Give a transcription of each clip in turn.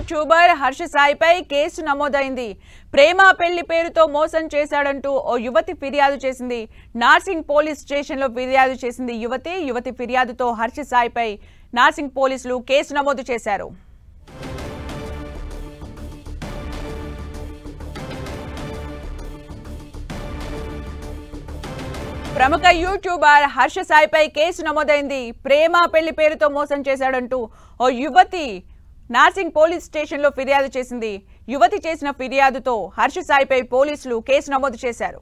YouTuber Harsha సాయిపై case నమోదైంది ప్రేమ పెళ్లి పేరుతో మోసం చేశాడంటూ ఓ యువతి ఫిర్యాదు చేసింది నార్సింగ్ పోలీస్ స్టేషన్లో ఫిర్యాదు చేసింది యువతి యువతి ఫిర్యాదుతో హర్ష సాయిపై నార్సింగ్ పోలీసులు కేసు నమోదు చేశారు ప్రముఖ యూట్యూబర్ హర్ష సాయిపై కేసు నమోదైంది ప్రేమ పెళ్లి పేరుతో మోసం చేశాడంటూ ఓ యువతి నార్సింగ్ పోలీస్ స్టేషన్లో ఫిర్యాదు చేసింది యువతి చేసిన ఫిర్యాదుతో హర్ష సాయిపై పోలీసులు కేసు నమోదు చేశారు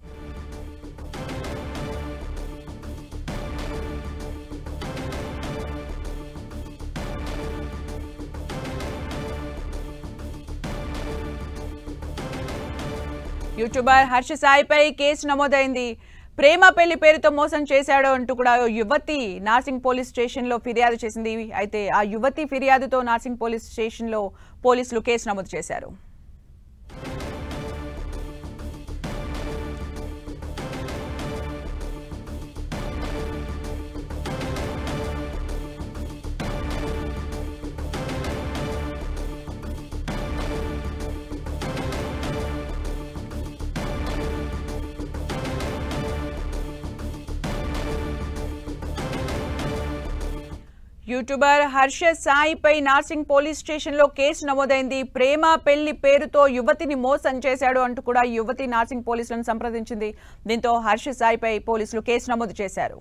యూట్యూబర్ హర్ష సాయిపై కేసు నమోదైంది ప్రేమ పెళ్లి పేరుతో మోసం చేశాడు అంటూ కూడా ఓ యువతి నార్సింగ్ పోలీస్ స్టేషన్లో ఫిర్యాదు చేసింది అయితే ఆ యువతి ఫిర్యాదుతో నార్సింగ్ పోలీస్ స్టేషన్లో పోలీసులు కేసు నమోదు చేశారు యూట్యూబర్ హర్ష సాయిపై నార్సింగ్ పోలీస్ స్టేషన్లో కేసు నమోదైంది ప్రేమ పెళ్లి పేరుతో యువతిని మోసం చేశాడు అంటూ కూడా యువతి నార్సింగ్ పోలీసులను సంప్రదించింది దీంతో హర్ష సాయిపై పోలీసులు కేసు నమోదు చేశారు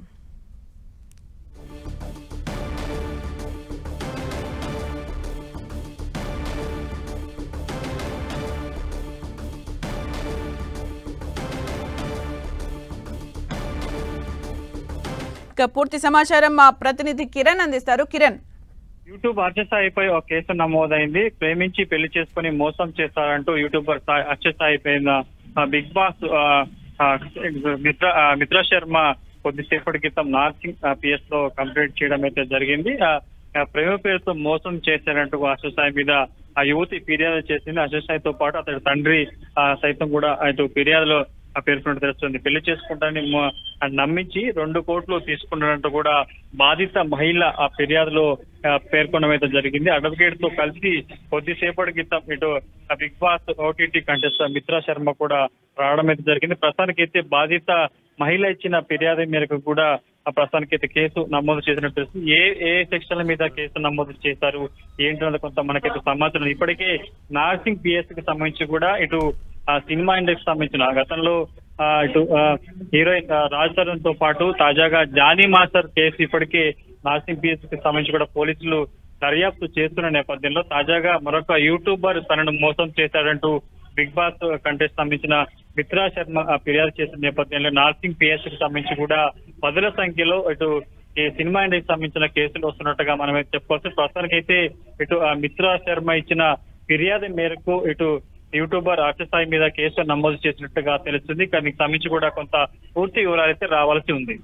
ఇక పూర్తి సమాచారం మా ప్రతినిధి కిరణ్ అందిస్తారు కిరణ్ యూట్యూబ్ అర్చసాయిపై ఒక కేసు నమోదైంది ప్రేమించి పెళ్లి చేసుకుని మోసం చేస్తారంటూ యూట్యూబర్ సాయి అర్చసాయి పైన ఆ, బిగ్ బాస్ ఆ, ఆ, మిత్ర ఆ, మిత్ర శర్మ కొద్దిసేపటి క్రితం నార్సింగ్ పిఎస్ లో కంప్లీట్ చేయడం అయితే జరిగింది ఆ, ఆ, ప్రేమ పేరుతో మోసం చేశారంటూ అర్చసాయి మీద ఆ యువతి ఫిర్యాదు చేసింది అర్చసాయితో పాటు అతడి తండ్రి ఆ, సైతం కూడా ఇటు ఫిర్యాదులో ఆ పేర్కొన్నట్టు తెలుస్తుంది పెళ్లి చేసుకుంటానని మొ- అని నమ్మించి రెండు కోట్లు తీసుకున్నట్టు కూడా బాధిత మహిళ ఆ ఫిర్యాదులో ఆ, పేర్కొనడం అయితే జరిగింది అడ్వకేట్ తో కలిసి కొద్దిసేపటి క్రితం ఇటు ఆ Bigg Boss OTT contestant Mitra Sharma కూడా రావడం అయితే జరిగింది ప్రస్తుతానికి అయితే బాధిత మహిళ ఇచ్చిన ఫిర్యాదు మేరకు కూడా ఆ ప్రస్తుతానికి అయితే కేసు నమోదు చేసినట్టు తెలుస్తుంది ఏ ఏ సెక్షన్ల మీద కేసు నమోదు చేశారు ఏంటన్నది కొంత మనకైతే సమాచారం ఇప్పటికే నార్సింగ్ పిఎస్ కి సంబంధించి కూడా ఇటు ఆ సినిమా ఇండస్ట్రీ సంబంధించిన గతంలో ఆ, ఇటు ఆ, హీరోయిన్ ఆ, రాజ్ తరుణ్ తో పాటు తాజాగా జానీ మాస్టర్ కేసు ఇప్పటికే నార్సింగ్ పిఎస్ కి సంబంధించి కూడా పోలీసులు దర్యాప్తు చేస్తున్న నేపథ్యంలో తాజాగా మరొక యూట్యూబర్ తనను మోసం చేశాడంటూ బిగ్ బాస్ కంటెస్ట్ సంబంధించిన మిత్రా శర్మ ఆ, ఫిర్యాదు చేసిన నేపథ్యంలో నార్సింగ్ పిఎస్ కి సంబంధించి కూడా పదుల సంఖ్యలో ఇటు ఈ సినిమా ఇండస్ట్రీకి సంబంధించిన కేసులు వస్తున్నట్టుగా మనం అయితే చెప్పుకోవచ్చు ప్రస్తుతానికైతే ఇటు ఆ మిత్రా శర్మ ఇచ్చిన ఫిర్యాదు మేరకు ఇటు యూట్యూబర్ అక్షసాయి మీద కేసు నమోదు చేసినట్టుగా తెలుస్తుంది దానికి సంబంధించి కూడా కొంత పూర్తి వివరాలు అయితే రావాల్సి ఉంది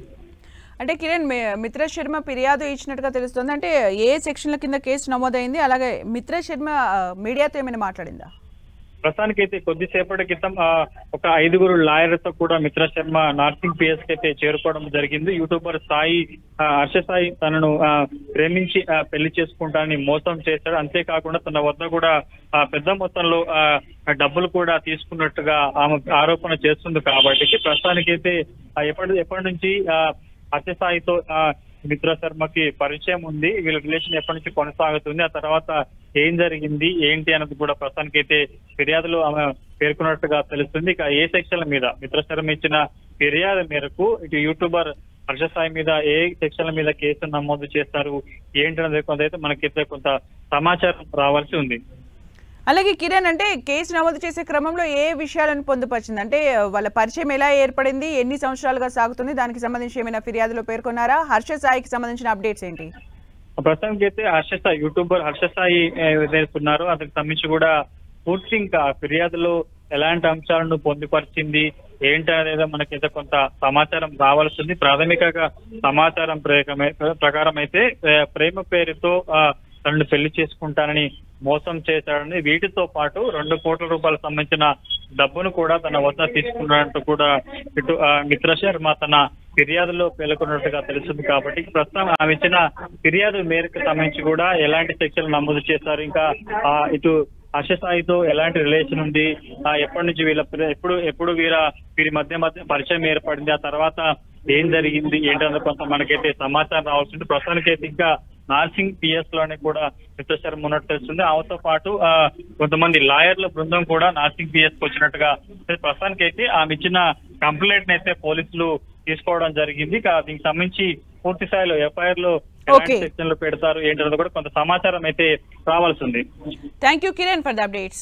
అంటే కిరణ్ మి- మిత్ర శర్మ ఫిర్యాదు ఇచ్చినట్టుగా తెలుస్తుంది అంటే ఏ సెక్షన్ల కింద కేసు నమోదైంది అలాగే మిత్ర శర్మ ఆ, మీడియాతో ఏమైనా మాట్లాడిందా ప్రస్తుతానికి అయితే కొద్దిసేపటి క్రితం ఆ, ఒక ఐదుగురు లాయర్లతో కూడా మిత్ర శర్మ నార్సింగ్ పిఎస్ కి అయితే చేరుకోవడం జరిగింది యూట్యూబర్ సాయి ఆ, హర్ష సాయి తనను ఆ, ప్రేమించి ఆ, పెళ్లి చేసుకుంటానని మోసం చేశాడు అంతేకాకుండా తన వద్ద కూడా ఆ, పెద్ద మొత్తంలో ఆ, డబ్బులు కూడా తీసుకున్నట్టుగా ఆమె ఆరోపణ చేస్తుంది కాబట్టి ప్రస్తుతానికి అయితే ఎప్పటి ఎప్పటి నుంచి ఆ, హర్ష సాయితో ఆ, మిత్ర శర్మకి పరిచయం ఉంది వీళ్ళ రిలేషన్ ఎప్పటి నుంచి కొనసాగుతుంది ఆ తర్వాత ఏం జరిగింది ఏంటి అన్నది కూడా ప్రస్తుతానికి అయితే ఫిర్యాదులో ఆమె పేర్కొన్నట్టుగా తెలుస్తుంది ఇక ఏ సెక్షన్ల మీద మిత్ర శర్మ ఇచ్చిన ఫిర్యాదు మేరకు ఇటు యూట్యూబర్ హర్ష సాయి మీద ఏ సెక్షన్ల మీద కేసు నమోదు చేస్తారు ఏంటి అన్నది కొంత మనకైతే కొంత సమాచారం రావాల్సి ఉంది అలాగే కిరణ్ అంటే కేసు నమోదు చేసే క్రమంలో ఏ విషయాలను పొందుపరిచింది అంటే వాళ్ళ పరిచయం ఎలా ఏర్పడింది ఎన్ని సంవత్సరాలుగా సాగుతుంది దానికి సంబంధించి ఏమైనా ఫిర్యాదులో పేర్కొన్నారా హర్ష సాయికి సంబంధించిన అప్డేట్స్ ఏంటి ప్రస్తుతానికి అయితే హర్ష సాయి యూట్యూబర్ హర్ష సాయి ఏ, ఏదైతే ఉన్నారో అతనికి సంబంధించి కూడా పూర్తి ఇంకా ఫిర్యాదులో ఎలాంటి అంశాలను పొందుపరిచింది ఏంటి అనేది మనకైతే కొంత సమాచారం రావాల్సి ఉంది ప్రాథమికంగా సమాచారం ప్రకారమే- ప్రకారం అయితే ఏ, ప్రేమ పేరుతో ఆ, తనను పెళ్లి చేసుకుంటానని మోసం చేశాడని వీటితో పాటు రెండు కోట్ల రూపాయలకు సంబంధించిన డబ్బును కూడా తన వద్ద తీసుకున్నట్టు కూడా ఇటు ఆ, మిత్ర శర్మ తన ఫిర్యాదులో పేర్కొన్నట్టుగా తెలుస్తుంది కాబట్టి ప్రస్తుతం ఆమె ఇచ్చిన ఫిర్యాదు మేరకు సంబంధించి కూడా ఎలాంటి శిక్షలు నమోదు చేశారు ఇంకా ఆ, ఇటు హర్ష సాయితో ఎలాంటి రిలేషన్ ఉంది ఆ, ఎప్పటి నుంచి వీళ్ళ ఎప్పుడు ఎప్పుడు వీర వీరి మధ్య మధ్య పరిచయం ఏర్పడింది ఆ తర్వాత ఏం జరిగింది ఏంటంటే కొంత మనకైతే సమాచారం రావాల్సింది ప్రస్తుతానికైతే ఇంకా నార్సింగ్ పిఎస్ లోనే కూడా మిత్ర శర్మ ఉన్నట్టు తెలుస్తుంది ఆమెతో పాటు ఆ, కొంతమంది లాయర్ల బృందం కూడా నార్సింగ్ పిఎస్ కి వచ్చినట్టుగా ప్రస్తుతానికైతే ఆమె ఇచ్చిన కంప్లైంట్ అయితే పోలీసులు తీసుకోవడం జరిగింది ఇక దీనికి సంబంధించి పూర్తి స్థాయిలో ఎఫ్ఐఆర్ లో ఎలాంటి Okay. సెక్షన్లు పెడతారు ఏంటన్నది కూడా కొంత సమాచారం అయితే రావాల్సి ఉంది thank you Kiran for the updates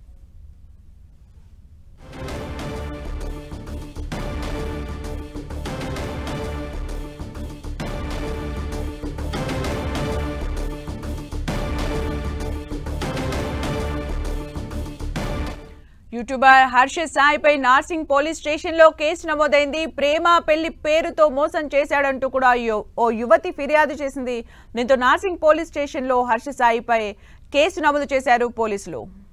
YouTuber Harsha సాయిపై నార్సింగ్ పోలీస్ స్టేషన్లో కేసు నమోదైంది ప్రేమ పెళ్లి పేరుతో మోసం చేశాడంటూ కూడా యు- ఓ యువతి ఫిర్యాదు చేసింది దీంతో నార్సింగ్ పోలీస్ స్టేషన్లో హర్ష సాయిపై కేసు నమోదు చేశారు పోలీసులు